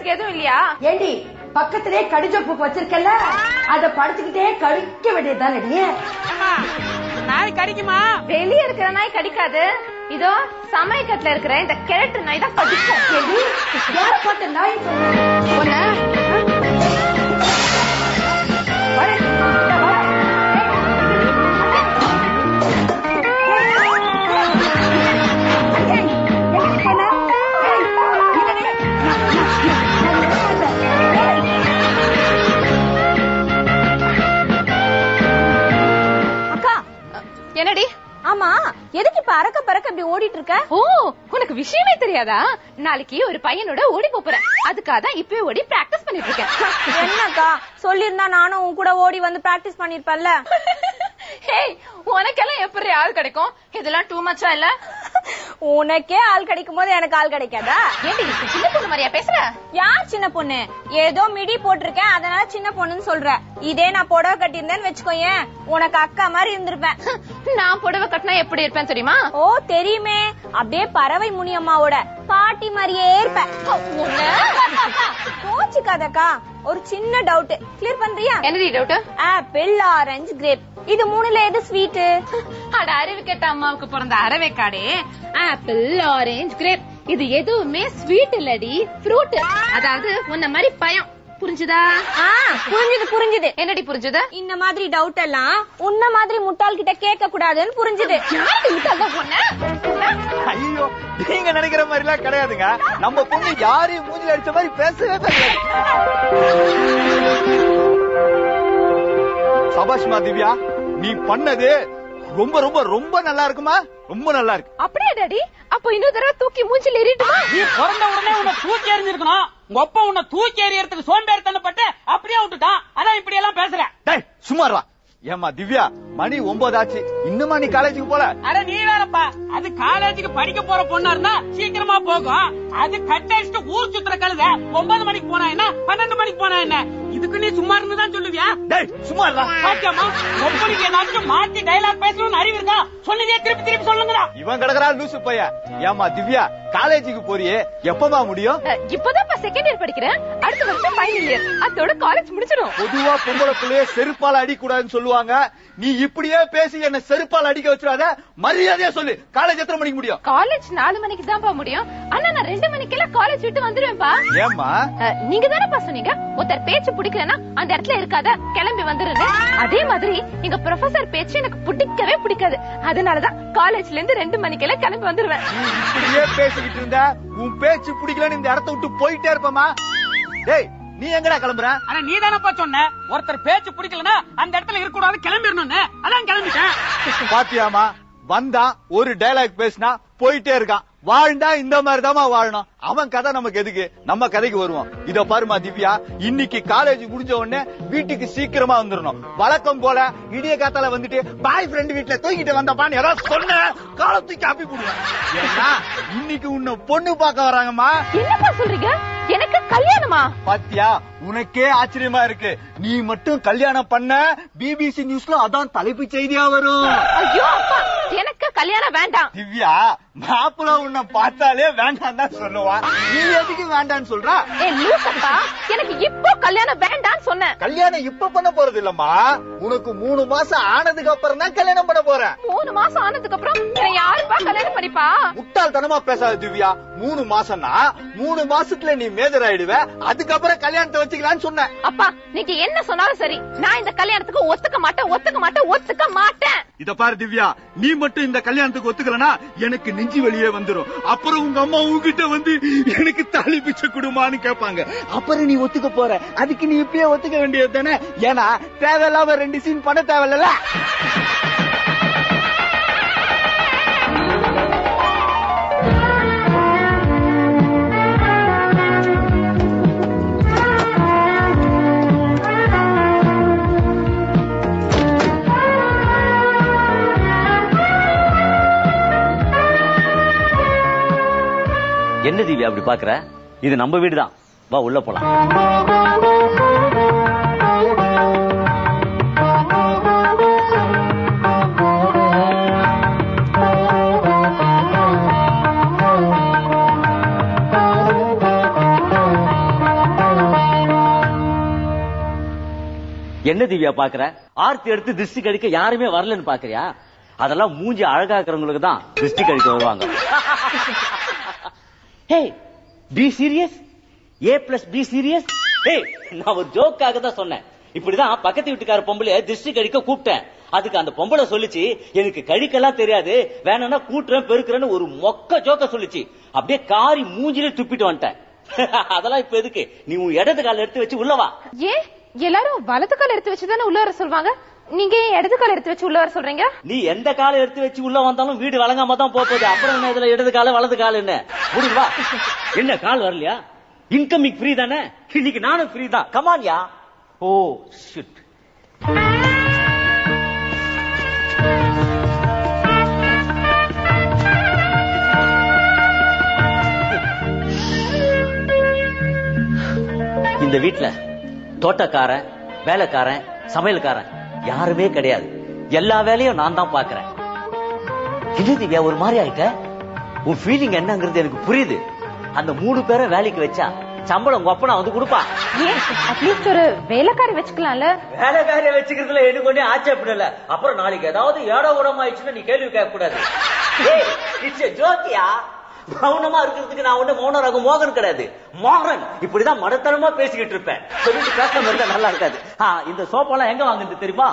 உனக்கு எதுவும் இல்லையா ஏண்டி பக்கத்திலே கடிஜோக் புக் வச்சிருக்கல அத படிச்சுக்கிட்டே கழிக்க வேண்டியதுதானடி அம்மா, நாய் கடிக்குமா வெளிய இருக்கிற நாய் கடிக்காது இதோ சமயக்கட்டுல இருக்கிற இந்த கிழட்டு நாய் தான் கடிக்கும் ஏண்டி யார பார்த்த நாய் உன்னை வர, இந்தா வர. ஏய், எங்க போன? ஏய், இல்லடி. நான், நான், நான் பார்த்தேன். அக்கா என்னடி ஆமா எதுக்கு இப்ப அறக்க பறக்க இப்படி ஓடிட்டு இருக்க ஓ உனக்கு விஷயமே தெரியாதா நாளைக்கு ஒரு பையனோட ஓடி போறேன் அதுக்காக தான் இப்பவே ஓடி பிராக்டிஸ் பண்ணிட்டு இருக்கேன் என்னக்கா சொல்லிருந்தா நானும் உன் கூட ஓடி வந்து பிராக்டிஸ் பண்ணிருப்பேன்ல ஹேய் உனக்கெல்லாம் எப்படி ஆள் கிடைக்கும் இதெல்லாம் டூ மச்சா இல்ல உனக்கே ஆள் கிடைக்கும் போது எனக்கு ஆள் கிடைக்காதா ஏண்டி சின்ன பொண்ணு மாதிரியா பேசுற யார் சின்ன பொண்ணு ஏதோ மிடி போட்டிருக்கேன் அதனால சின்ன பொண்ணுன்னு சொல்ற இதே நான் புடவை கட்டியிருந்தேன்னு வச்சுக்கோயேன் உனக்கு அக்கா மாதிரி இருந்திருப்பேன் நான் புடவை கட்டினா எப்படி இருப்பேன் தெரியுமா ஓ தெரியுமே அப்படியே பறவை முனியம்மாவோட பாட்டி மாதிரியே இருப்பேன் உன்னை- கோச்சுக்காதக்கா ஒரு சின்ன டவுட் கிளியர் பண்றியா என்னடி டவுட் ஆப்பிள் ஆரஞ்சு கிரேப் இது மூணுல எது ஸ்வீட் அட அறிவு கெட்ட அம்மாவுக்கு பிறந்த அரவேக்காடே ஆப்பிள் ஆரஞ்சு கிரேப் இது எதுவுமே ஸ்வீட் இல்லடி ஃப்ரூட் அதாவது உன்ன மாதிரி பயம் புரிஞ்சுதா ஆ புரிஞ்சுது புரிஞ்சுது என்னடி புரிஞ்சுதா இந்த மாதிரி டவுட் எல்லாம் உன்ன மாதிரி முட்டாள் கிட்ட கேட்க கூடாதுன்னு புரிஞ்சுது யாரு முட்டாள்தான் பொண்ணு ஐயோ நீங்க நினைக்கிற மாதிரி எல்லாம் கிடையாதுங்க நம்ம பொண்ணு யாரையும் மூஞ்சில அடிச்ச மாதிரி பேசவே தெரியாது சபாஷ்மா திவ்யா நீ பண்ணது ரொம்ப ரொம்ப ரொம்ப நல்லா இருக்குமா ரொம்ப நல்லா இருக்கு அப்படியே டாடி அப்போ இன்னொரு தடவை தூக்கி மூஞ்சில எறிட்டுமா நீ பிறந்த உடனே உன்னை தூக்கி எறிஞ்சிருக்கணும் உங்க அப்பா உன்னை தூக்கி எறியறதுக்கு சோம்பேறித்தனப்பட்டு அப்படியே விட்டுட்டான் அதான் இப்படி எல்லாம் பேசுற டேய் சும்மாரா ஏமா திவ்யா மணி ஒன்பது ஆச்சு இன்னுமா நீ காலேஜுக்கு போல அட நீ வேறப்பா அது காலேஜுக்கு படிக்க போற பொண்ணா இருந்தா சீக்கிரமா போகும் அது கட் அடிச்சுட்டு ஊர் சுத்துற கழுத ஒன்பது மணிக்கு போனா என்ன பன்னெண்டு மணிக்கு போனா என்ன இதுக்கு நீ சும்மா இருந்துதான் சொல்லுவியா டேய் சும்மாரா பாத்தியாமா ஒப்பனுக்கு ஏதாச்சும் மாத்தி டைலாக் பேசணும்னு அறிவு இருக்கா சொல்லுதே திருப்பி திருப்பி சொல்லுங்கடா இவன் கிடக்குறா லூசு பையன் ஏமா திவ்யா காலேஜுக்கு போறியே எப்பமா முடியும் இப்பதான் செகண்ட் இயர் படிக்கிறேன் அடுத்த வருஷம் ஃபைனல் இயர் அதோட காலேஜ் முடிச்சிடும் பொதுவா பொம்பளை பிள்ளைய செருப்பால அடிக்கூடாதுன்னு சொல்லுவாங்க நீ இப்படியே பேசி என்ன செருப்பால அடிக்க வச்சிடாத மரியாதையா சொல்லு காலேஜ் எத்தனை மணிக்கு முடியும் காலேஜ் நாலு மணிக்கு தான்ப்பா முடியும் ஆனா நான் ரெண்டு மணிக்கெல்லாம் காலேஜ் விட்டு வந்துருவேன்ப்பா ஏமா அஹ், நீங்க தானேப்பா சொன்னீங்க ஒருத்தர் பேச்சு பிடிக்கலன்னா அந்த இடத்துல இருக்காத கிளம்பி வந்துருங்க அதே மாதிரி எங்க ப்ரொஃபசர் பேச்சு எனக்கு பிடிக்கவே பிடிக்காது அதனாலதான் காலேஜ்ல இருந்து ரெண்டு மணிக்கெல்லாம் கிளம்பி வந்துருவேன் நீ இப்படியே பேசிக்கிட்டு இருந்த உன் பேச்சு பிடிக்கலன்னு இந்த இடத்த விட்டு போயிட்டே இருப்பமா டேய் நீ எங்கடா கிளம்புற ஆனா நீ தானப்பா சொன்ன ஒருத்தர் பேச்சு பிடிக்கலன்னா அந்த இடத்துல இருக்க கூடாது கிளம்பிடணும்னு அதான் கிளம்பிட்டேன் பாத்தியாமா வந்தான் ஒரு டைலாக் பேசினா போயிட்டே இருக்கான் வாழ்ந்தா இந்த மாதிரி வாழணும் அவன் கதை நமக்கு எதுக்கு நம்ம கதைக்கு வருவோம் இத பாருமா திவ்யா இன்னைக்கு காலேஜ் முடிஞ்ச உடனே வீட்டுக்கு சீக்கிரமா வந்துடணும் வழக்கம் போல இடிய காத்தால வந்துட்டு பாய் ஃப்ரெண்ட் வீட்டுல தூக்கிட்டு வந்தப்பான்னு யாராவது சொன்ன காலத்துக்கு அப்பி போடுவேன் ஏன்னா இன்னைக்கு உன்னை பொண்ணு பார்க்க வராங்கம்மா என்னப்பா சொல்றீங்க எனக்கு கல்யாணமா பாத்தியா உனக்கே ஆச்சரியமா இருக்கு நீ மட்டும் கல்யாணம் பண்ண பிபிசி நியூஸ்ல அதான் தலைப்பு செய்தியா வரும் ஐயோ அப்பா எனக்கு கல்யாணம் வேண்டாம் திவ்யா மாப்பிள்ள உன்னை பார்த்தாலே வேண்டாம் தான் சொல்லுவான் நீ எதுக்கு வேண்டாம்னு சொல்ற ஏ லூசப்பா எனக்கு இப்போ கல்யாணம் வேண்டாம்னு சொன்னேன் கல்யாணம் இப்ப பண்ண போறது இல்லம்மா உனக்கு மூணு மாசம் ஆனதுக்கு அப்புறம் தான் கல்யாணம் பண்ண போறேன் மூணு மாசம் ஆனதுக்கு அப்புறம் என்னை யாருப்பா கல்யாணம் பண்ணிப்பா முட்டாள்தனமா பேசாத திவ்யா மூணு மாசம்னா மூணு மாசத்துல நீ மேஜர் ஆயிடுவ அதுக்கப்புறம் கல்யாணத்தை வச்சுக்கலாம்னு சொன்னேன் அப்பா நீங்க என்ன சொன்னாலும் சரி நான் இந்த கல்யாணத்துக்கு ஒத்துக்க மாட்டேன் ஒத்துக்க மாட்டேன் ஒத்துக்க மாட்டேன் இத பாரு திவ்யா நீ மட்டும் இந்த கல்யாணத்துக்கு ஒத்துக்கலனா எனக்கு நெஞ்சு வெளியே வந்துரும் அப்புறம் உங்க அம்மா உங்ககிட்ட வந்து எனக்கு தாலி பிச்சை கொடுமான்னு கேட்பாங்க அப்புறம் நீ ஒத்துக்க போற அதுக்கு நீ இப்பயே ஒத்துக்க வேண்டியது தானே ஏன்னா தேவையில்லாம ரெண்டு சீன் பண்ண தேவையில்ல என்ன தீவி அப்படி பாக்குற இது நம்ம வீடுதான் வா உள்ள போலாம் என்ன திவ்யா பாக்குற ஆர்த்தி எடுத்து திருஷ்டி கழிக்க யாருமே வரலன்னு பாக்குறியா அதெல்லாம் மூஞ்சி அழகாக்குறவங்களுக்கு தான் திருஷ்டி கழிக்க வருவாங்க hey be serious hey please be serious hey நான் ஒரு ஜோக்காக தான் சொன்னேன் இப்படிதான் பக்கத்து வீட்டுக்கார பொம்பளைய திருஷ்டி கழிக்க கூப்பிட்டேன் அதுக்கு அந்த பொம்பளை சொல்லுச்சு எனக்கு கழிக்கெல்லாம் தெரியாது வேணும்னா கூட்டுறேன் பெருக்குறேன்னு ஒரு மொக்க ஜோக்க சொல்லுச்சு அப்படியே காரி மூஞ்சிலே துப்பிட்டு வந்துட்டேன் அதெல்லாம் இப்ப எதுக்கு நீ உன் இடது கால எடுத்து வச்சு உள்ளவா ஏன் எல்லாரும் வலது கால் எடுத்து வச்சுதானே உள்ள வர சொல்வாங்க நீங்க ஏன் இடது கால் எடுத்து வச்சு உள்ள வர சொல்றீங்க நீ எந்த காலை எடுத்து வச்சு உள்ள வந்தாலும் வீடு வழங்காம தான் போக போகுது அப்புறம் என்ன இதுல இடது கால வலது கால் என்ன முடிவு வா என்ன கால் வரலையா இன்கமிங் ஃப்ரீ தானே இன்னைக்கு நானும் ஃப்ரீ தான் கமான்யா ஓ ஷிட் இந்த வீட்ல தோட்டக்காரன் வேலைக்காரன் சமையல்காரன் யாருமே கிடையாது எல்லா வேலையும் நான் தான் பாக்குறேன் இது திவ்யா ஒரு மாதிரி ஆயிட்ட உன் ஃபீலிங் என்னங்கிறது எனக்கு புரியுது அந்த மூணு பேரை வேலைக்கு வச்சா சம்பளம் உங்க அப்பனா வந்து கொடுப்பா ஏன் அட்லீஸ்ட் ஒரு வேலைக்காரி வச்சுக்கலாம்ல வேலைக்காரிய வச்சுக்கிறதுல எனக்கு ஒண்ணே ஆச்சரியப்படல அப்புறம் நாளைக்கு ஏதாவது ஏடோ உடம்பு ஆயிடுச்சுன்னா நீ கேள்வி கேட்க கூடாது இட்ஸ் ஜோக்கியா மௌனமா இருக்கிறதுக்கு நான் ஒண்ணு மௌன ரகம் மோகன் கிடையாது மோகன் இப்படிதான் மடத்தனமா பேசிக்கிட்டு இருப்பேன் சொல்லிட்டு பேசாம இருந்தா நல்லா இருக்காது ஆ, இந்த சோப்பெல்லாம் எங்க வாங்குறது தெரியுமா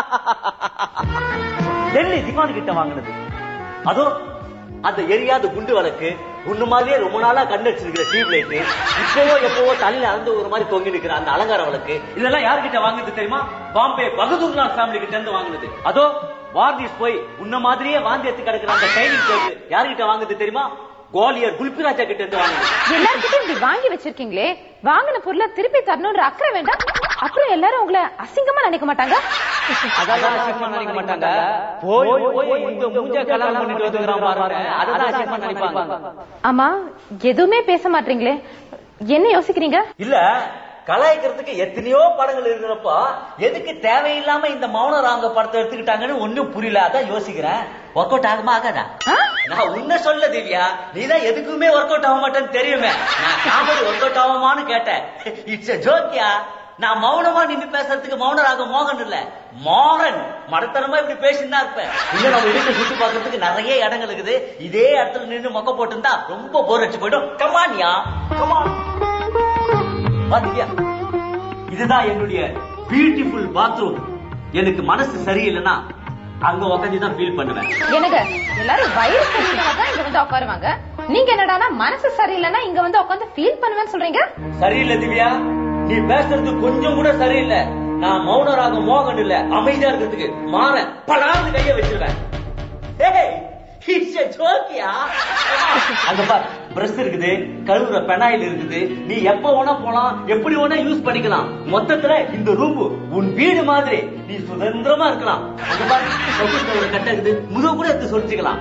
டெல்லி திவான் கிட்ட வாங்குனது அதோ அந்த எரியாத குண்டு விளக்கு உன்னு மாதிரியே ரொம்ப நாளா கண்டடிச்சிருக்கிற டியூப் லைட் இப்பவோ எப்பவோ தலையில அறந்து ஒரு மாதிரி தொங்கி நிக்கிற அந்த அலங்கார விளக்கு இதெல்லாம் யார்கிட்ட வாங்குனது தெரியுமா பாம்பே பகதூர்லால் ஃபேமிலி கிட்ட இருந்து வாங்குனது அதோ வார்னிஸ் போய் உன்ன மாதிரியே வாந்தி எடுத்து கிடக்குற அந்த டைனிங் டேபிள் யார்கிட்ட வாங்குது தெரியுமா கோலியர் குல்பிராஜா கிட்ட இருந்து வாங்குனது எல்லார்கிட்டயும் இப்படி வாங்கி வச்சிருக்கீங்களே வாங்கின பொருளை திருப்பி தரணும்ன்ற அக்கறை வேண்டாம் அப்புறம் எல்லாரும் உங்களை அசிங்கமா நினைக்க மாட்டாங்க அதெல்லாம் அசிங்கமா நினைக்க மாட்டாங்க போய் போய் இந்த மூஞ்ச கல்யாணம் பண்ணிட்டு வந்துக்கிறான் பாருங்க அதெல்லாம் அசிங்கமா நினைப்பாங்க ஆமா எதுவுமே பேச மாட்டீங்களே என்ன யோசிக்கிறீங்க இல்ல கலாய்க்கிறதுக்கு எத்தனையோ படங்கள் இருக்கிறப்போ எதுக்கு தேவையில்லாம இந்த மௌன ராங்க படத்தை எடுத்துக்கிட்டாங்கன்னு ஒண்ணும் புரியல அதான் யோசிக்கிறேன் ஒர்க் அவுட் ஆகுமா ஆகாதா ஆ? நான் உன்ன சொல்ல திவ்யா நீதான் எதுக்குமே ஒர்க் அவுட் ஆக மாட்டேன்னு தெரியுமே நான் காமெடி ஒர்க் அவுட் ஆகுமான்னு கேட்டேன் இட்ஸ் ஜோக்கியா நான் மௌனமா நின்னு பேசுறதுக்கு மௌனராக மோகன் இல்ல மோகன் மடத்தனமா இப்படி பேசினா இருப்பேன் இன்னும் நம்ம வீட்டை சுத்தி பார்க்கறதுக்கு நிறைய இடங்கள் இருக்குது இதே இடத்துல நின்னு மொக்க போட்டிருந்தா ரொம்ப போர் அடிச்சு போயிடும் கமான்யா கமான் பாத்தியா இதுதான் என்னுடைய பியூட்டிஃபுல் பாத்ரூம் எனக்கு மனசு சரியில்லைன்னா அங்க உட்காந்து தான் ஃபீல் பண்ணுவேன் எனக்கு எல்லாரும் வயிறு சரியில்லைன்னா தான் இங்க வந்து உட்காருவாங்க நீங்க என்னடானா மனசு சரியில்லைன்னா இங்க வந்து உட்காந்து ஃபீல் பண்ணுவேன்னு சொல்றீங்க சரியில்லை திவ்யா நீ பேசுறது கொஞ்சம் கூட சரியில்லை நான் மௌனராக மோகன் இல்ல அமைதியா இருக்கிறதுக்கு மாற படாது கைய வச்சிருவேன் ஏய், it's a joke யா. அங்க பார் பிரஷ் இருக்குது கழுவுற பெனாயில் இருக்குது நீ எப்ப வேணா போலாம் எப்படி வேணா யூஸ் பண்ணிக்கலாம் மொத்தத்துல இந்த ரூம் உன் வீடு மாதிரி நீ சுதந்திரமா இருக்கலாம் அங்க பாரு சொகுசுல ஒரு கட்டை இருக்குது முதுகு கூட எடுத்து சொல்லிச்சுக்கலாம்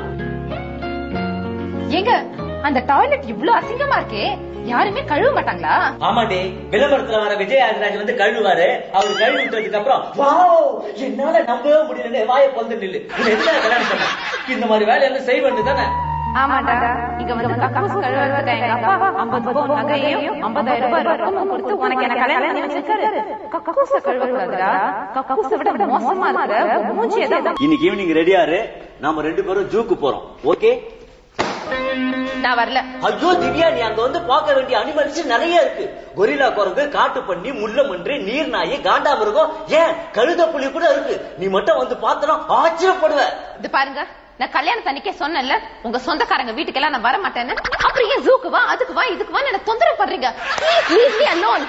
ஏங்க அந்த டாய்லெட் இவ்ளோ அசிங்கமா இருக்கே யாருமே கழுவ மாட்டாங்களா ஆமாண்டி விளம்பரத்துல வர விஜய் ஆதிராஜ் வந்து கழுவுவாரு அவர் கழுவி விட்டதுக்கு அப்புறம் வாவ் என்னால நம்பவே முடியல வாயை பொழுது நில்லு உன்னை எதுல கல்யாணம் பண்ண இந்த மாதிரி வேலையெல்லாம் செய்ய வேண்டியது தானே ஆமாடா இங்க வந்து கக்கூஸ் கழுவுறதுக்கு எங்க அப்பா 50 பவுன் நகையையும் 50000 ரூபாய் ரொக்கமும் கொடுத்து உனக்கு என்ன கல்யாணம் பண்ணி வச்சிருக்காரு கக்கூச கழுவக்கூடாதுடா கக்கூச விட மோசமா இருக்கிற உன் மூஞ்சியை தான் இன்னைக்கு ஈவினிங் ரெடியாரு நாம ரெண்டு பேரும் ஜூக்கு போறோம் ஓகே நான் வரல ஐயோ திவ்யா நீ அங்க வந்து பார்க்க வேண்டிய அனிமல்ஸ் நிறைய இருக்கு கொரில்லா குரங்கு காட்டு பண்ணி முள்ள மன்றி நீர் நாய் காண்டாமிருகம் ஏன் கழுத புலி கூட இருக்கு நீ மட்டும் வந்து பார்த்தனா ஆச்சரியப்படுவ இது பாருங்க நான் கல்யாணத்து அன்னைக்கே சொன்னேன்ல உங்க சொந்தக்காரங்க வீட்டுக்கெல்லாம் நான் வர மாட்டேன்னு அப்புறம் ஏன் ஜூக்கு வா அதுக்கு வா இதுக்கு வா என்ன தொந்தரவு பண்றீங்க please leave me alone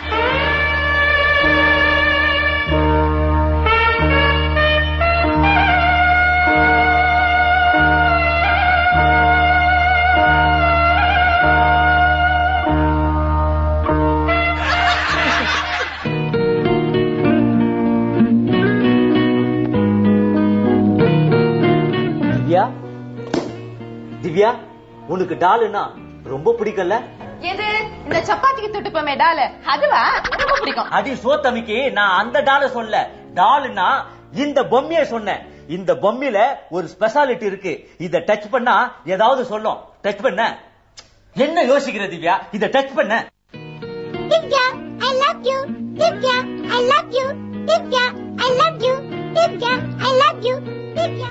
Divya Divya உனக்கு டாலுன்னா ரொம்ப பிடிக்கல எது இந்த சப்பாத்திக்கு தொட்டுப்போமே டால அதுவா ரொம்ப பிடிக்கும் அடி சோத்தமிக்கு நான் அந்த டால சொல்ல டால்னா இந்த பொம்மைய சொன்னேன் இந்த பொம்மையில ஒரு ஸ்பெஷாலிட்டி இருக்கு இத டச் பண்ணா ஏதாவது சொல்லும் டச் பண்ண என்ன யோசிக்கிற திவ்யா இத டச் பண்ண Divya, I love you. Divya, I love you. Divya I love you Divya I love you Divya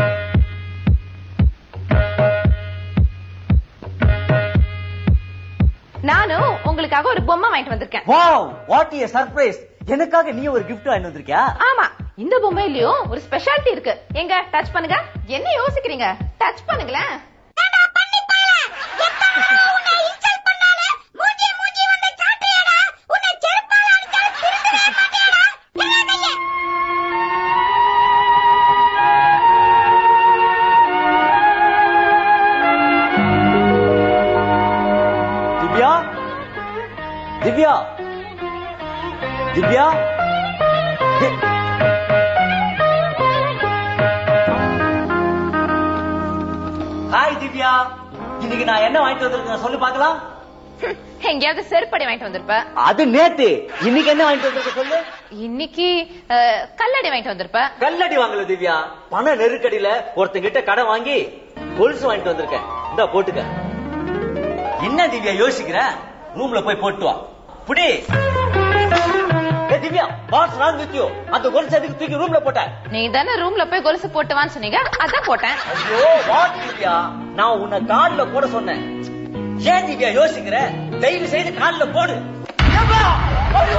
நானும் உங்களுக்காக ஒரு பொம்மை வாங்கிட்டு வந்திருக்கேன் வாவ் வாட் ஏ சர்ப்ரைஸ் எனக்காக நீ ஒரு gift வாங்கி வந்திருக்கியா ஆமா இந்த பொம்மையிலயும் ஒரு ஸ்பெஷாலிட்டி இருக்கு எங்க டச் பண்ணுங்க என்ன யோசிக்கிறீங்க டச் பண்ணுங்களேன் திவ்யா திவ்யா திவ்யா தி- ஹாய் திவ்யா இன்னைக்கு நான் என்ன வாங்கிட்டு வந்திருக்கேன் சொல்லு பார்க்கலாம் ஹம், எங்கேயாவது செருப்படி வாங்கிட்டு வந்திருப்ப அது நேத்து இன்னைக்கு என்ன வாங்கிட்டு வந்திருக்க சொல்லு இன்னைக்கு அஹ், கல்லடி வாங்கிட்டு வந்திருப்ப கல்லடி வாங்கல திவ்யா பண நெருக்கடியில ஒருத்தங்கிட்ட கடன் வாங்கி கொலுசு வாங்கிட்டு வந்திருக்கேன் இந்த போட்டுக்க என்ன திவ்யா யோசிக்கிற ரூம்ல போய் போட்டு வா புடி ஏ Divya what's wrong with you அந்த கொலுசு எதுக்கு தூக்கி ரூம்ல போட்ட நீ தானே ரூம்ல போய் கொலுசு போட்டுவான்னு சொன்னீங்க அதான் போட்டேன் ஐயோ வாட் திவ்யா நான் உன்னை கால்ல போட சொன்னேன் ஏன் திவ்யா யோசிக்கிற தயவு செய்து கால்ல போடு ஏப்பா! ஐயோ!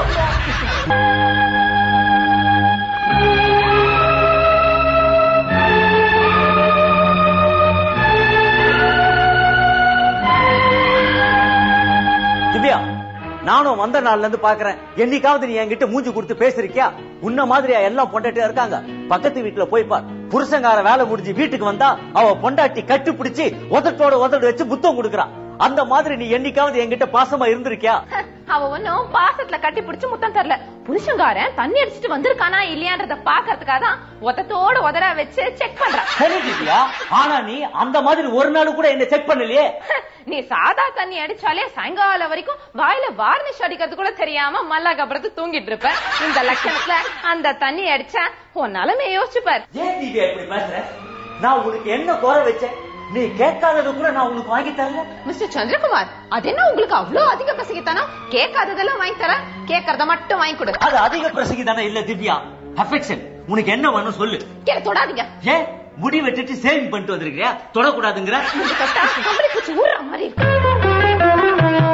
திவ்யா நானும் வந்த நாள்ல இருந்து பாக்குறேன் என்னைக்காவது நீ என்கிட்ட மூஞ்சி கொடுத்து பேசிருக்கியா உன்ன மாதிரியா எல்லாம் பொண்டாட்டியா இருக்காங்க பக்கத்து வீட்டுல போய் பார் புருஷங்கார வேலை முடிஞ்சு வீட்டுக்கு வந்தா அவ பொண்டாட்டி கட்டி பிடிச்சி உதட்டோட உதடு வச்சு புத்தம் கொடுக்கறா அந்த மாதிரி நீ என்னைக்காவது என்கிட்ட பாசமா இருந்திருக்கியா அவ ஒன்னும் பாசத்துல கட்டி பிடிச்சு முத்தம் தரல புருஷங்காரன் தண்ணி அடிச்சிட்டு வந்திருக்கானா இல்லையான்றத பாக்குறதுக்காக தான் உதத்தோட உதற வச்சு செக் பண்றான் சரி திவ்யா ஆனா நீ அந்த மாதிரி ஒரு நாள் கூட என்ன செக் பண்ணலையே நீ சாதா தண்ணி அடிச்சாலே சாயங்காலம் வரைக்கும் வாயில வார்னிஷ் அடிக்கிறது கூட தெரியாம மல்லாக்க அப்புறத்து தூங்கிட்டு இருப்ப இந்த லட்சணத்துல அந்த தண்ணி அடிச்சா உன் நிலைமைய யோசிச்சு பாரு ஏன் திவ்யா இப்படி பேசுற நான் உனக்கு என்ன குறை வச்சேன் நீ கேட்காதது கூட நான் உனக்கு வாங்கி தரல மிஸ்டர் சந்திரகுமார் அது என்ன உங்களுக்கு அவ்வளவு அதிக பசிக்குத்தானா கேட்காததெல்லாம் வாங்கி தர கேட்கறத மட்டும் வாங்கி கொடு அது அதிக பிரசங்கி தானே இல்ல திவ்யா அஃபெக்ஷன் உனக்கு என்ன வேணும் சொல்லு கீழே தொடாதீங்க ஏன் முடி வெட்டிட்டு சேவிங் பண்ணிட்டு வந்திருக்கியா தொடக்கூடாதுங்கிற இது தொட்டா கம்பளி பூச்சி ஊறுற மாதிரி இருக்கு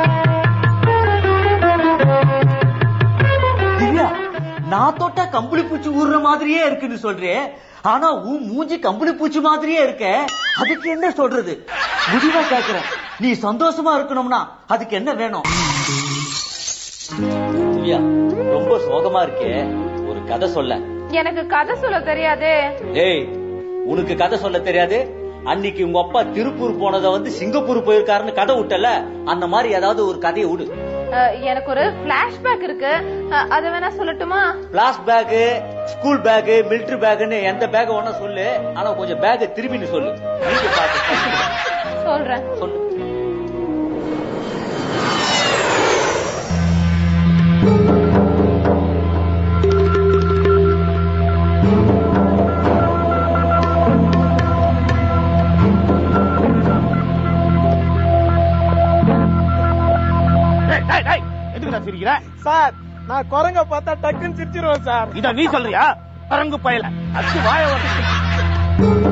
திவ்யா நான் தொட்டா கம்பளி பூச்சி ஊறுற மாதிரியே இருக்குன்னு சொல்றே ஆனா உன் மூஞ்சி கம்பளி பூச்சி மாதிரியே இருக்க அதுக்கு என்ன சொல்றது முடிவா கேக்குறேன் நீ சந்தோஷமா இருக்கணும்னா அதுக்கு என்ன வேணும் திவ்யா ரொம்ப சோகமா இருக்கே ஒரு கதை சொல்ல எனக்கு கதை சொல்ல தெரியாதே ஏய் உனக்கு கதை சொல்ல தெரியாது அன்னைக்கு உங்க அப்பா திருப்பூர் போனத வந்து சிங்கப்பூர் போயிருக்காருன்னு கதை விட்டல அந்த மாதிரி ஏதாவது ஒரு கதையை விடு அஹ், எனக்கு ஒரு பிளாஷ்பேக் இருக்கு அஹ், அது வேணா சொல்லட்டுமா பிளாஸ் பேக் ஸ்கூல் பேக் மிலிட்டரி பேக்னு எந்த பேக் வேணா சொல்லு ஆனா கொஞ்சம் பேக் திரும்பின்னு சொல்லு நீங்க பார்த்து சொல்லு. சொல்றேன் சொல்லு எதுக்கு நான் சிரிக்கிற சார் நான் குரங்க பார்த்தா டக்குன்னு சிரிச்சிருவேன் சார் இத நீ சொல்றியா குரங்கு பயல அச்சு வாய வந்து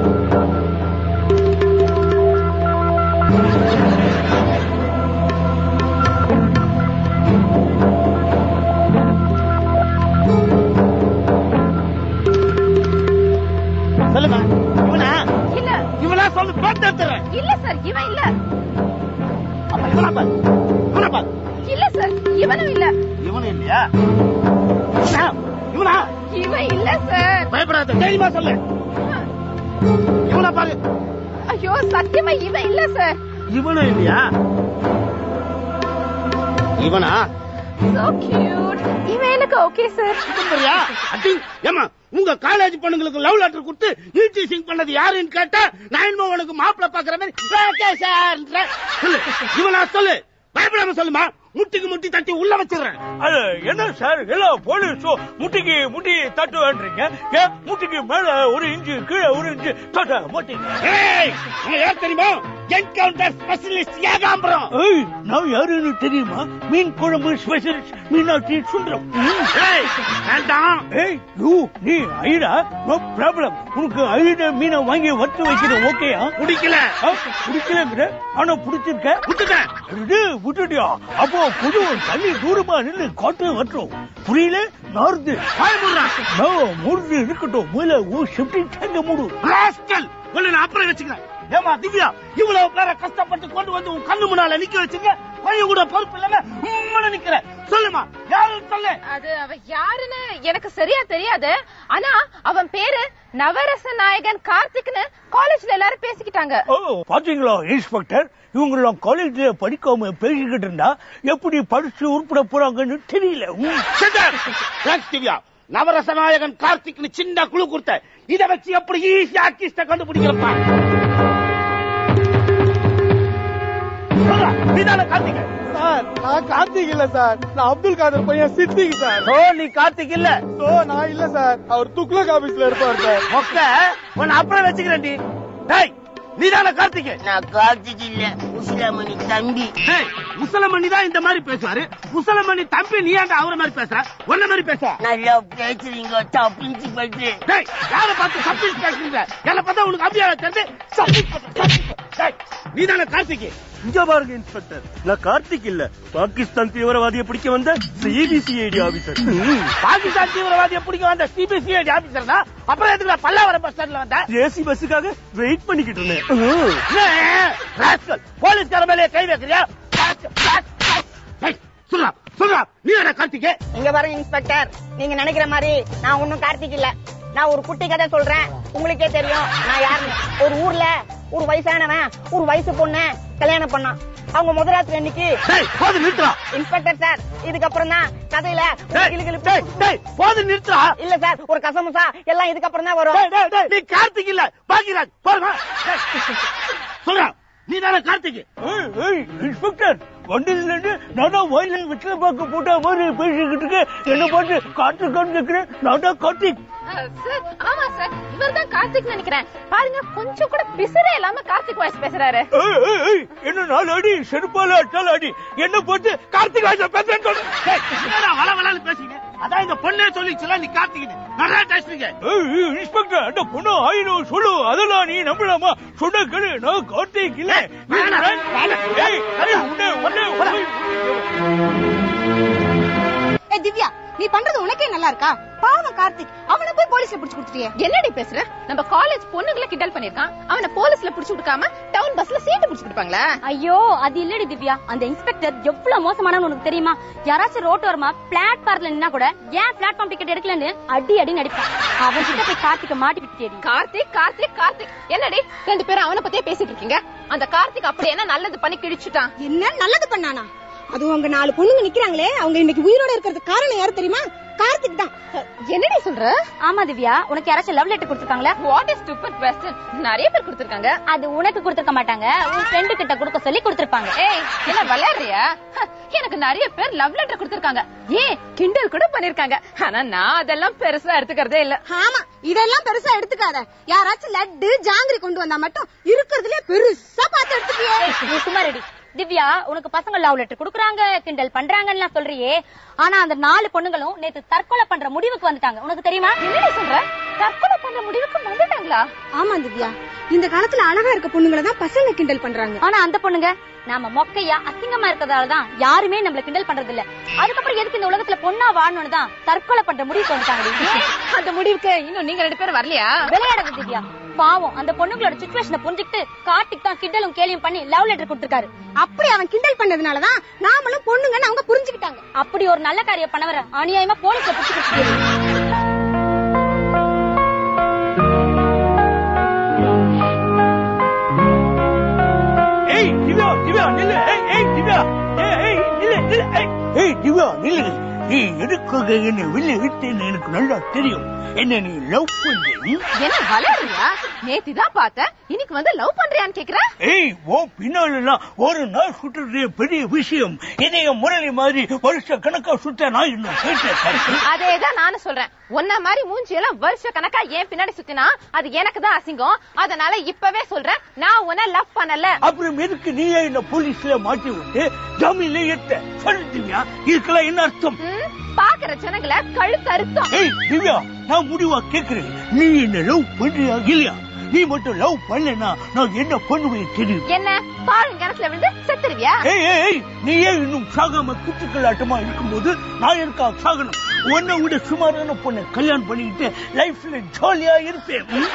சொல்லுங்க இவனா இல்ல இவனா சொல்லு பேட்டு எடுத்துறேன் இல்ல சார் இவன் இல்ல அப்ப இவனா பாரு இவனா பாரு இல்ல சார் இவனும் இல்ல இவனு இல்லையா இவனா? இவனா இவன் இல்ல சார் பயப்படாத தைரியமா சொல்லு இவனை பாரு ஐயோ சத்தியமா இவன் இல்ல சார் இவனும் இல்லையா இவனா சோ கியூட் இவன் எனக்கு ஓகே சார் சரியா அடி ஏமா உங்க காலேஜ் பொண்ணுங்களுக்கு லவ் லெட்டர் கொடுத்து ஈட்டி சிங் பண்ணது யாருன்னு கேட்டா நான் என்னமோ உனக்கு மாப்பிள்ள பாக்குற மாதிரி ஓகே சார் சொல்லு இவனா சொல்லு பயப்படாம சொல்லுமா முட்டிக்கு முட்டி தட்டி உள்ள வச்சிடுறேன் அது என்ன சார் எல்லாம் போலீஸும் முட்டிக்கு முட்டி தட்டுவேன்றீங்க ஏன் முட்டிக்கு மேல ஒரு இன்ச்சு கீழே ஒரு இன்ச்சு தட்ட மாட்டீங்க ஏய், நான் யார் தெரியுமா என்கவுண்டர் ஸ்பெஷலிஸ்ட் ஏகாம்பரம் ஏய் நான் யாருன்னு தெரியுமா மீன் குழம்பு ஸ்பெஷலிஸ்ட் மீனாட்சி சுந்தரம் ஏய், வேண்டாம் ஏய் யூ நீ ஐடா நோ ப்ராப்ளம் உனக்கு ஐட மீனை வாங்கி வறுத்து வைக்கிறேன் ஓகேயா பிடிக்கல பிடிக்கலங்கிற ஆனா பிடிச்சிருக்க விட்டுட்டேன் இது விட்டுட்டியா அப்போ புது தள்ளி தூரமா நின்று காட்டு வற்றோம் புரியல நார்து நோ மூடு இருக்கட்டும் முதல்ல ஓ ஷிஃப்டிங் டேங்க மூடு ராஸ்கல் உன்னை நான் அப்புறம் வச்சுக்கிறேன் ஏமா திவ்யா இவ்வளவு பேரை கஷ்டப்பட்டு கொண்டு வந்து உன் கண்ணு முன்னால நிக்க வச்சுங்க கொஞ்சம் கூட பொறுப்பு இல்லாம உம்மன நிக்கிற சொல்லுமா யாரு சொல்லு அது அவ யாருன்னு எனக்கு சரியா தெரியாது ஆனா அவன் பேரு நவரச நாயகன் கார்த்திக்னு காலேஜ்ல எல்லாரும் பேசிக்கிட்டாங்க ஓ பாத்தீங்களா இன்ஸ்பெக்டர் இவங்கெல்லாம் காலேஜ்ல படிக்காம பேசிக்கிட்டு இருந்தா எப்படி படிச்சு உருப்பட போறாங்கன்னு தெரியல ம். தேங்க்ஸ் திவ்யா நவரசநாயகன் கார்த்திக்னு சின்ன குழு கொடுத்த இத வச்சு எப்படி ஈஸியா அக்கிஸ்ட கண்டுபிடிக்கிறப்பா சொல்றா, நீதானே கார்த்திக் சார் நான் கார்த்திக் இல்ல சார் நான் அப்துல் காதர் பையன் சித்திக் சார் ஓ நீ கார்த்திக் இல்ல ஓ நான் இல்ல சார் அவர் துக்ளக் ஆபீஸ்ல இருப்பார் சார் மொக்க உன்னை அப்புறம் வச்சுக்கிறேன் டி டேய் நீதானே கார்த்திக் நான் கார்த்திக் இல்ல உசிலாமணி தம்பி டேய் முசலமணி தான் இந்த மாதிரி பேசுவாரு முசலமணி தம்பி நீ ஏன்டா அவர மாதிரி பேசுற உன்ன மாதிரி பேச நல்லா பேசுறீங்க தப்பிச்சு பட்டு டேய் யார பார்த்து சப்ளீஸ் பேசுறீங்க என்ன பார்த்தா உனக்கு அபியால தெரிஞ்சு சப்ளீஸ் டேய் நீதானே கார்த்திக் இங்க பாருங்க இன்ஸ்பெக்டர் நான் கார்த்திக் இல்ல பாகிஸ்தான் தீவிரவாதியை பிடிக்க வந்த சிபிசிஐடி ஆபீசர் பாகிஸ்தான் தீவிரவாதியை பிடிக்க வந்த சிபிசிஐடி ஆபீசர்னா அப்புறம் எதுக்கு பல்லாவரம் பஸ் ஸ்டாண்ட்ல வந்த ஏசி பஸ்ஸுக்காக வெயிட் பண்ணிக்கிட்டு இருந்தேன் ராஸ்கல் போலீஸ்கார மேலே கை வைக்கிறியா ராஸ்கல், ராஸ்கல். டேய், சொல்றா சொல்றா நீ என்ன கார்த்திகே இங்க பாருங்க இன்ஸ்பெக்டர் நீங்க நினைக்கிற மாதிரி நான் ஒண்ணும் கார்த்திக் இல்ல நான் ஒரு குட்டி கதை சொல்றேன் உங்களுக்கே தெரியும் நான் யாருன்னு ஒரு ஊர்ல ஒரு வயசானவன் ஒரு வயசு பொண்ணு கல்யாணம் பண்ணான் அவங்க முதலாத்திரி அன்னைக்கு டேய் போது நிறுத்துறா இன்ஸ்பெக்டர் சார் இதுக்கப்புறம் தான் கதையில ஒரு டேய், கிளுகிளுப்பு. டேய், டேய், போது நிறுத்துறா இல்ல சார் ஒரு கசமுசா எல்லாம் இதுக்கப்புறம் தான் வரும் டேய், டேய், டேய், நீ கார்த்திக் இல்ல பாக்கியராஜ் போடுமா சொல்றா நீ தானே கார்த்திக் ஏய், ஏய், இன்ஸ்பெக்டர் வண்டியில இருந்து நானா வயல வெற்றில பாக்க போட்ட மாதிரி பேசிக்கிட்டு இருக்கேன் என்ன பார்த்து காட்டு காமிக்கிறேன் நான் தான் கார்த்திக் சார் ஆமா சார் இவர் தான் கார்த்திக் நினைக்கிறேன் பாருங்க கொஞ்சம் கூட பிசரே இல்லாம கார்த்திக் வாய்ஸ் பேசுறாரு ஏய், ஏய், ஏய், என்ன நாலு அடி செருப்பால அட்டால அடி என்ன போட்டு கார்த்திக் ராஜா பேசுறேன்னு சொல்றேன் டேய், என்னடா வள வளன்னு பேசுறீங்க அதான் இந்த பொண்ணே சொல்லிச்சுல நீ கார்த்திக் நல்லா பேசுறீங்க ஏய், ஏய், இன்ஸ்பெக்டர் அந்த பொண்ணு ஆயிரம் சொல்லு அதெல்லாம் நீ நம்பலாமா சொன்ன கேளு நான் கார்த்திக் இல்ல வேணாம், வேணாம். ஏய், ஏய், உன்னை, உன்னை, உன்னை. ஏ திவ்யா நீ பண்றது உனக்கே நல்லா இருக்கா பாவம் கார்த்திக் அவனை போய் போலீஸ்ல புடிச்சு கொடுத்துட்டியே என்னடி பேசுற நம்ம காலேஜ் பொண்ணுங்களை கிண்டல் பண்ணிருக்கான் அவனை போலீஸ்ல புடிச்சு கொடுக்காம டவுன் பஸ்ல சீட்டு புடிச்சு கொடுப்பாங்களா ஐயோ அது இல்லடி திவ்யா அந்த இன்ஸ்பெக்டர் எவ்வளவு மோசமானவன்னு உனக்கு தெரியுமா யாராச்சும் ரோட்டோரமா பிளாட்பார்ம்ல நின்னா கூட ஏன் பிளாட்ஃபார்ம் டிக்கெட் எடுக்கலன்னு அடி அடி நடிப்பான் அவன் கிட்ட போய் கார்த்திக்க மாட்டி விட்டுடி கார்த்திக் கார்த்திக் கார்த்திக் என்னடி ரெண்டு பேரும் அவனை பத்தியே பேசிட்டு இருக்கீங்க அந்த கார்த்திக் அப்படி என்ன நல்லது பண்ணி கிழிச்சுட்டான் என்ன நல்லது பண்ணானா அதுவும் அங்க நாலு பொண்ணுங்க நிக்கிறாங்களே அவங்க இன்னைக்கு உயிரோட இருக்கிறதுக்கு காரணம் யாரு தெரியுமா கார்த்திக் தான் என்னடி சொல்ற ஆமா திவ்யா உனக்கு யாராச்சும் லவ் லெட்டர் கொடுத்துருக்காங்களா வாட் இஸ் stupid question நிறைய பேர் கொடுத்திருக்காங்க அது உனக்கு கொடுத்துருக்க மாட்டாங்க உன் ஃப்ரெண்டு கிட்ட கொடுக்க சொல்லி கொடுத்துருப்பாங்க ஏய் என்ன விளையாடுறியா ஹ, எனக்கு நிறைய பேர் லவ் லெட்டர் கொடுத்திருக்காங்க ஏன் கிண்டல் கூட பண்ணிருக்காங்க ஆனா நான் அதெல்லாம் பெருசா எடுத்துக்கிறதே இல்ல ஆமா இதெல்லாம் பெருசா எடுத்துக்காத யாராச்சும் லட்டு ஜாங்கிரி கொண்டு வந்தா மட்டும் இருக்கிறதுலே பெருசா பார்த்து எடுத்துக்கியே நீ சும்மா ரெடி திவ்யா உனக்கு பசங்க லவ் லெட்டர் குடுக்குறாங்க கிண்டல் பண்றாங்கன்னு சொல்றியே ஆனா அந்த நாலு பொண்ணுங்களும் நேத்து தற்கொலை பண்ற முடிவுக்கு வந்துட்டாங்க உனக்கு தெரியுமா என்னடி சொல்ற தற்கொலை பண்ற முடிவுக்கு வந்துட்டாங்களா ஆமா திவ்யா இந்த காலத்துல அழகா இருக்க பொண்ணுங்களை தான் பசங்க கிண்டல் பண்றாங்க ஆனா அந்த பொண்ணுங்க நாம மொக்கையா அசிங்கமா இருக்கிறதால தான் யாருமே நம்மள கிண்டல் பண்றது இல்ல அதுக்கப்புறம் எதுக்கு இந்த உலகத்துல பொண்ணா வாழணும்னு தான் தற்கொலை பண்ற முடிவுக்கு வந்துட்டாங்க ஏன் அந்த முடிவுக்கு இன்னும் நீங்க ரெண்டு பேரும் வரலையா விளையாடாத திவ்யா பாவம் அந்த பொண்ணுங்களோட சுச்சுவேஷனை புரிஞ்சுக்கிட்டு கார்த்திக் தான் கிண்டலும் கேலியும் பண்ணி லவ் லெட்டர் கொடுத்திருக்காரு அப்படி அவன் கிண்டல் பண்ணதுனாலதான் நாமளும் பொண்ணுங்கன்னு அவங்க புரிஞ்சுக்கிட்டாங்க அப்படி ஒரு நல்ல காரியம் பண்ணவர அநியாயமா போலீஸ்ல புடிச்சு கொடுத்துருக்காரு ஏய் திவ்யா திவ்யா நில்லு ஏய் ஏய் திவ்யா ஏய் ஏய் நில்லு நில்லு ஏய் ஏய் திவ்யா நில்லு நீ எதுக்காக என்ன வெளியே விட்டேன்னு எனக்கு நல்லா தெரியும் என்ன நீ லவ் பண்ற ம்? என்ன விளையாடுறியா நேத்து தான் பார்த்தேன் இன்னைக்கு வந்து லவ் பண்றியான்னு கேக்குற ஏய் ஓ பின்னாலெல்லாம் ஒரு நாள் சுட்டுறது பெரிய விஷயம் இதைய முரளி மாதிரி வருஷ கணக்கா சுட்ட நான் இன்னும் கேட்டேன் அதேதான் நானும் சொல்றேன் உன்ன மாதிரி மூஞ்சி எல்லாம் வருஷ கணக்கா ஏன் பின்னாடி சுத்தினா அது எனக்கு தான் அசிங்கம் அதனால இப்பவே சொல்றேன் நான் உன்னை லவ் பண்ணல அப்புறம் எதுக்கு நீயே என்ன போலீஸ்ல மாட்டி விட்டு ஜாமீன்ல ஏத்த சொல்லு திவ்யா இதுக்கெல்லாம் என்ன அர்த்தம் ம், பாக்குற ஜனங்களை கழுத்து அறுத்தோம் ஏய் திவ்யா நான் முடிவா கேக்குறேன் நீ என்ன லவ் பண்றியா இல்லையா நீ மட்டும் லவ் பண்ணலனா நான் என்ன பண்ணுவேன் தெரியும் என்ன பாழும் கிணத்துல விழுந்து செத்துருவியா ஏய் ஏய், ஏய் நீ ஏன் இன்னும் சாகாம குத்துக்கலாட்டமா இருக்கும்போது நான் இருக்கா சாகணும் உன்னை விட சுமாரான பொண்ணை கல்யாணம் பண்ணிக்கிட்டு லைஃப்ல ஜாலியா இருப்பேன் ம்?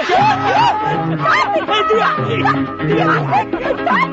ஏய், திவ்யா, ஏய், திவ்யா.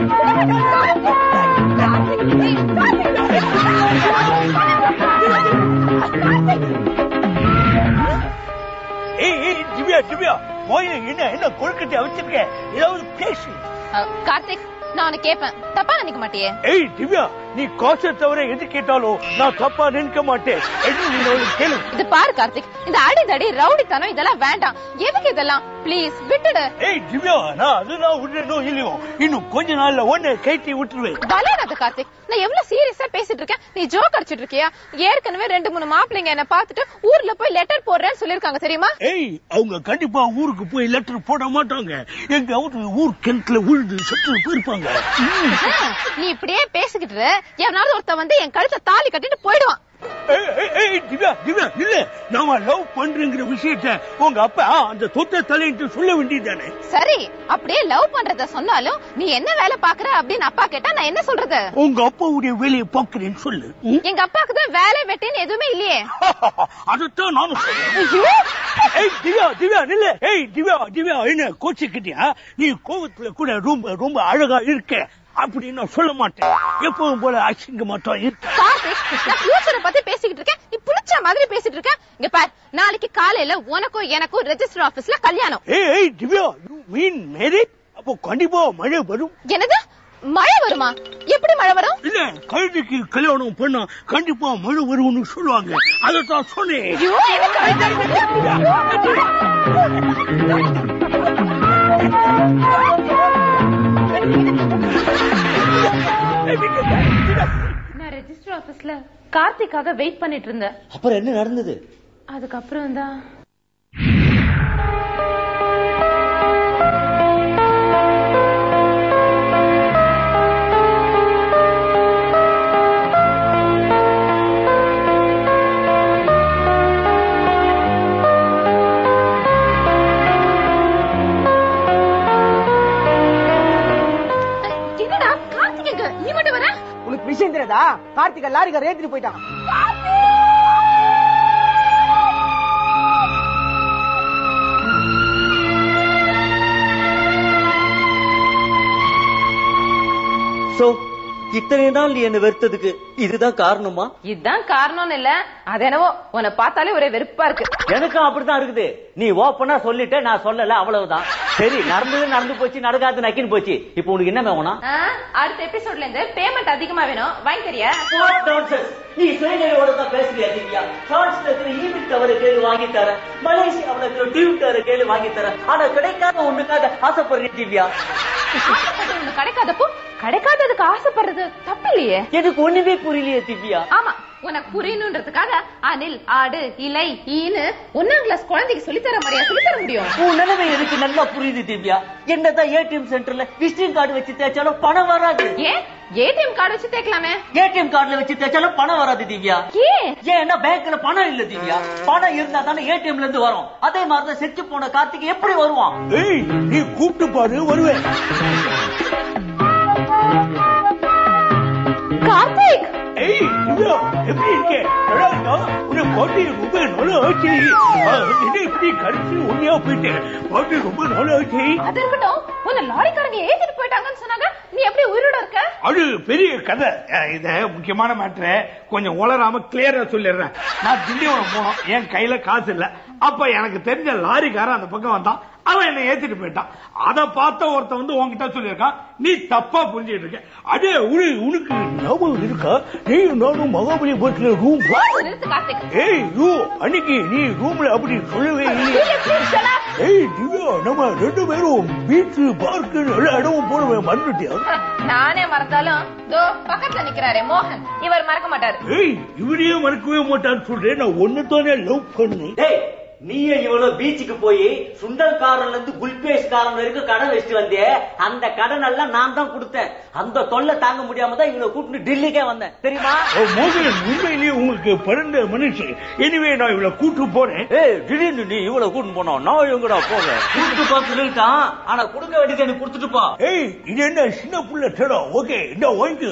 ஏய் ஏய் திவ்யா திவ்யா போய் என்ன என்ன கொழுக்கட்டை வச்சிருக்க ஏதாவது பேசு அஹ், கார்த்திக் நான் உனக்கு கேட்பேன் தப்பா நினைக்க மாட்டியே ஏய் திவ்யா நீ காசை தவிர எது கேட்டாலும் நான் தப்பா நினைக்க மாட்டேன் என்ன நீ அவளுக்கு கேளு இது பாரு கார்த்திக் இந்த அடிதடி ரவுடித்தனம் இதெல்லாம் வேண்டாம் எதுக்கு இதெல்லாம் ப்ளீஸ் விட்டுடு ஏய் திவ்யா நான் அதெல்லாம் விடுறேனோ இல்லையோ இன்னும் கொஞ்ச நாள்ல ஒன்னு கைட்டி விட்டுருவேன் வளையாத கார்த்திக் நான் எவ்வளவு சீரியஸா பேசிட்டு இருக்கேன் நீ ஜோக் அடிச்சிட்டு இருக்கியா ஏற்கனவே ரெண்டு மூணு மாப்பிள்ளைங்க என்ன பார்த்துட்டு ஊர்ல போய் லெட்டர் போடுறேன்னு சொல்லிருக்காங்க தெரியுமா ஏய் அவங்க கண்டிப்பா ஊருக்கு போய் லெட்டர் போட மாட்டாங்க எங்க ஊர் கிணத்துல விழுந்து செத்து போயிருப்பாங்க ம். ஆ, நீ இப்படியே பேசிக்கிட்டு இரு. எவனாவது ஒருத்தன் வந்து என் கழுத்தை தாலி கட்டிட்டு போயிடுவான் ஏய், ஏய், ஏய், திவ்யா திவ்யா இல்ல நாம லவ் பண்றேங்கிற விஷயத்த உங்க அப்பா அந்த சொத்த தலையிட்டு சொல்ல வேண்டியதானே சரி அப்படியே லவ் பண்றத சொன்னாலும் நீ என்ன வேலை பாக்குற அப்படின்னு அப்பா கேட்டா நான் என்ன சொல்றது உங்க அப்பாவுடைய வேலையை பாக்குறேன்னு சொல்லு ம்? எங்க அப்பாக்கு தான் வேலை வெட்டின்னு எதுவுமே இல்லையே அதைத்தான் நானும் சொல்றேன் ஏய் திவ்யா திவ்யா நில்ல ஏய் திவ்யா திவ்யா என்ன கோச்சிக்கிட்டியா நீ கோவத்துல கூட ரொம்ப ரொம்ப அழகா இருக்க அப்படின்னு நான் சொல்ல மாட்டேன் எப்பவும் போல அசிங்கமாட்டம் இருக்க கார்த்திக் நான் ஃபியூச்சரை பத்தி பேசிக்கிட்டு இருக்கேன் நீ புடிச்ச மாதிரி பேசிட்டு இருக்க இங்க பார் நாளைக்கு காலையில உனக்கும் எனக்கும் ரெஜிஸ்டர் ஆபீஸ்ல கல்யாணம் ஏய் ஏய் திவ்யா யூ மீன் மேரேஜ் அப்போ கண்டிப்பா மழை வரும் என்னது மழை வருமா எப்படி மழை வரும் இல்ல கழுதைக்கு கல்யாணம் பண்ணா கண்டிப்பா மழை வரும்னு சொல்லுவாங்க அதைத்தான் சொன்னேன் ஐயோ, எனக்கு அழுத்தம் நான் ரெஜிஸ்டர் ஆபீஸ்ல கார்த்திக்காக வெயிட் பண்ணிட்டு இருந்தேன் அப்புறம் என்ன நடந்தது அதுக்கப்புறம் தான் என்னடா கார்த்திக் எங்க நீ மட்டும் வர உனக்கு விஷயம் தெரியாதா கார்த்திகா லாரிக்கார ஏத்திட்டு போயிட்டான் சோ இத்தனை நாள் நீ என்ன வெறுத்ததுக்கு இதுதான் காரணமா இதுதான் காரணம்னு இல்ல அது என்னவோ உன்னை பார்த்தாலே ஒரே வெறுப்பா இருக்கு எனக்கும் அப்படித்தான் இருக்குது நீ ஓப்பனா சொல்லிட்ட நான் சொல்லல அவ்வளவுதான் சரி நடந்தது நடந்து போச்சு நடக்காது நக்கின்னு போச்சு இப்போ உனக்கு என்ன வேணும் ஆ, அடுத்த எபிசோட்ல இருந்து பேமெண்ட் அதிகமா வேணும் வாங்கி தரியா What nonsense? நீ சுயநிலையோட தான் பேசுறியா திவ்யா பிரான்ஸ்ல இருக்கிற ஈபிட் டவரை கேள்வி வாங்கி தர மலேசியாவுல இருக்கிற டியூ டவரை கேள்வி வாங்கி தர ஆனா கிடைக்காத ஒண்ணுக்காக ஆசைப்படுறீ திவ்யா ஆசைப்பட்டு ஒண்ணு கிடைக்காதப்போ கிடைக்காததுக்கு ஆசைப்படுறது தப்பு இல்லையே எனக்கு ஒண்ணுமே புரியலையே திவ்யா ஆமா உனக்கு புரியணுன்றதுக்காக அணில் ஆடு இலை ஈனு ஒன்னாம் கிளாஸ் குழந்தைக்கு சொல்லித்தர மாதிரியா சொல்லித்தர முடியும் உன் நிலைமை எனக்கு நல்லா புரியுது திவ்யா என்னதான் ஏடிஎம் சென்டர்ல விசிட்டிங் கார்டு வச்சு தேய்ச்சாலும் பணம் வராது ஏன் ஏடிஎம் கார்டு வச்சு தேய்க்கலாமே ஏடிஎம் கார்டுல வச்சு தேய்ச்சாலும் பணம் வராது திவ்யா ஏன் ஏன்னா பேங்க்ல பணம் இல்ல திவ்யா பணம் இருந்தா தானே ஏடிஎம்ல இருந்து வரும் அதே மாதிரிதான் செத்து போன கார்த்திக் எப்படி வருவான் ஏய் நீ கூப்பிட்டு பாரு வருவேன் கார்த்திக் ஏய் திவ்யா எப்படி இருக்க நல்லா இருக்கா உன்னை பாட்டி ரொம்ப நாள் ஆச்சு ஆ, என்ன இப்படி கடைசி உண்மையா போயிட்டேன் பாட்டி ரொம்ப நாள் ஆச்சு அது இருக்கட்டும் உன்னை லாரிக்காரங்க ஏத்திட்டு போயிட்டாங்கன்னு சொன்னாங்க நீ எப்படி உயிரோட இருக்க அது பெரிய கதை அஹ், இத முக்கியமான மேட்ரு கொஞ்சம் உளராம கிளியரா சொல்லிடுறேன் நான் திண்டிவனம் போனோம் என் கையில காசு இல்ல அப்ப எனக்கு தெரிஞ்ச லாரிக்காரன் அந்த பக்கம் வந்தான் அவன் என்னை ஏத்திட்டு போயிட்டான் அத பார்த்த ஒருத்தன் வந்து உன்கிட்ட சொல்லியிருக்கான் நீ தப்பா புரிஞ்சுட்டு இருக்க அதே உனி உனக்கு ஞாபகம் இருக்கா நீ நானும் மகாபலிபுரத்துல ரூம் நிறுத்து கார்த்திக் ஏய் யூ அன்னைக்கு நீ ரூம்ல அப்படி சொல்லவே இல்லையே ஏய் திவ்யா நம்ம ரெண்டு பேரும் பீச் பார்க்கு எல்லா இடமும் போடுவேன் மறந்துட்டியா நானே மறந்தாலும் தோ பக்கத்துல நிக்கிறாரே மோகன் இவர் மறக்க மாட்டாரு ஏய் இவரையே மறக்கவே மாட்டான்னு சொல்றேன் நான் ஒன்னுதானே லவ் பண்ணேன் டேய் நீயே இவ்வளவு பீச்சுக்கு போய் சுண்டல் காரன்ல இருந்து குல்பேஷ் காரன் வரைக்கும் கடன் வச்சுட்டு வந்தே அந்த கடன் எல்லாம் நான் தான் கொடுத்தேன் அந்த தொல்லை தாங்க முடியாம தான் இவனை கூட்டிட்டு டெல்லிக்கே வந்தேன் தெரியுமா ஓ, மோகன் உண்மையிலேயே உங்களுக்கு பிறந்த மனுஷன் எனிவே நான் இவளை கூட்டு போறேன் ஏய் திடீர்னு நீ இவ்வளவு கூட்டிட்டு போனோம் நான் எங்கடா போக கூட்டிட்டு போக சொல்லிட்டான் ஆனா கொடுக்க வேண்டியது எனக்கு கொடுத்துட்டு போ ஏய் இது என்ன சின்ன புள்ள தடம் ஓகே இந்த வாங்கி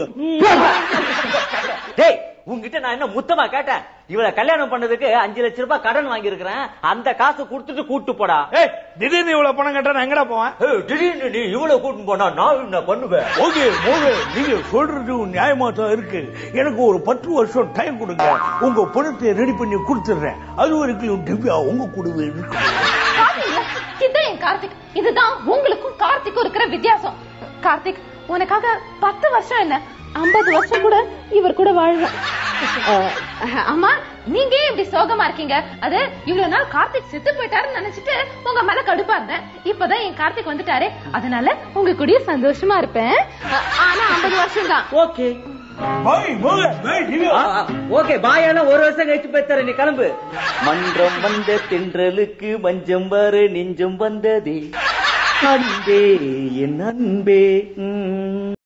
டேய் உன்கிட்ட நான் என்ன முத்தமா கேட்டேன் இவளை கல்யாணம் பண்ணதுக்கு அஞ்சு லட்சம் ரூபாய் கடன் வாங்கியிருக்கிறேன் அந்த காசை கொடுத்துட்டு கூட்டு போடா ஏய் திடீர்னு இவ்வளவு பணம் கட்டா நான் எங்கடா போவேன் ஏய், திடீர்னு நீ இவ்வளவு கூட்டிட்டு போனா நான் என்ன பண்ணுவேன் ஓகே மோகன் நீங்க சொல்றது நியாயமா தான் இருக்கு எனக்கு ஒரு பத்து வருஷம் டைம் கொடுங்க உங்க பணத்தை ரெடி பண்ணி கொடுத்துடுறேன் அது வரைக்கும் திவ்யா உங்க கூடவே இருக்கு பாத்தீங்களா? இதான் என் கார்த்திக் இதுதான் உங்களுக்கும் கார்த்திக்கும் இருக்கிற வித்தியாசம் கார்த்திக் உனக்காக பத்து வருஷம் என்ன ஐம்பது வருஷம் கூட இவர் கூட வாழ்வேன் அஹ், அம்மா நீங்க ஏன் இப்படி சோகமா இருக்கீங்க அது இவ்வளவு நாள் கார்த்திக் செத்து போயிட்டாருன்னு நினைச்சிட்டு உங்க மேல கடுப்பா இருந்தேன் இப்பதான் என் கார்த்திக் வந்துட்டாரு அதனால உங்க கூடயே சந்தோஷமா இருப்பேன் அஹ், ஆனா ஐம்பது வருஷம் தான் ஓகே பாய் மோகன் பாய் திவ்யா ஓகே பாயானா ஒரு வருஷம் கழிச்சு போய்த்தர நீ கிளம்பு மன்றம் வந்த தென்றலுக்கு மஞ்சம் வர நெஞ்சம் வந்ததே அன்பே என் அன்பே ம்.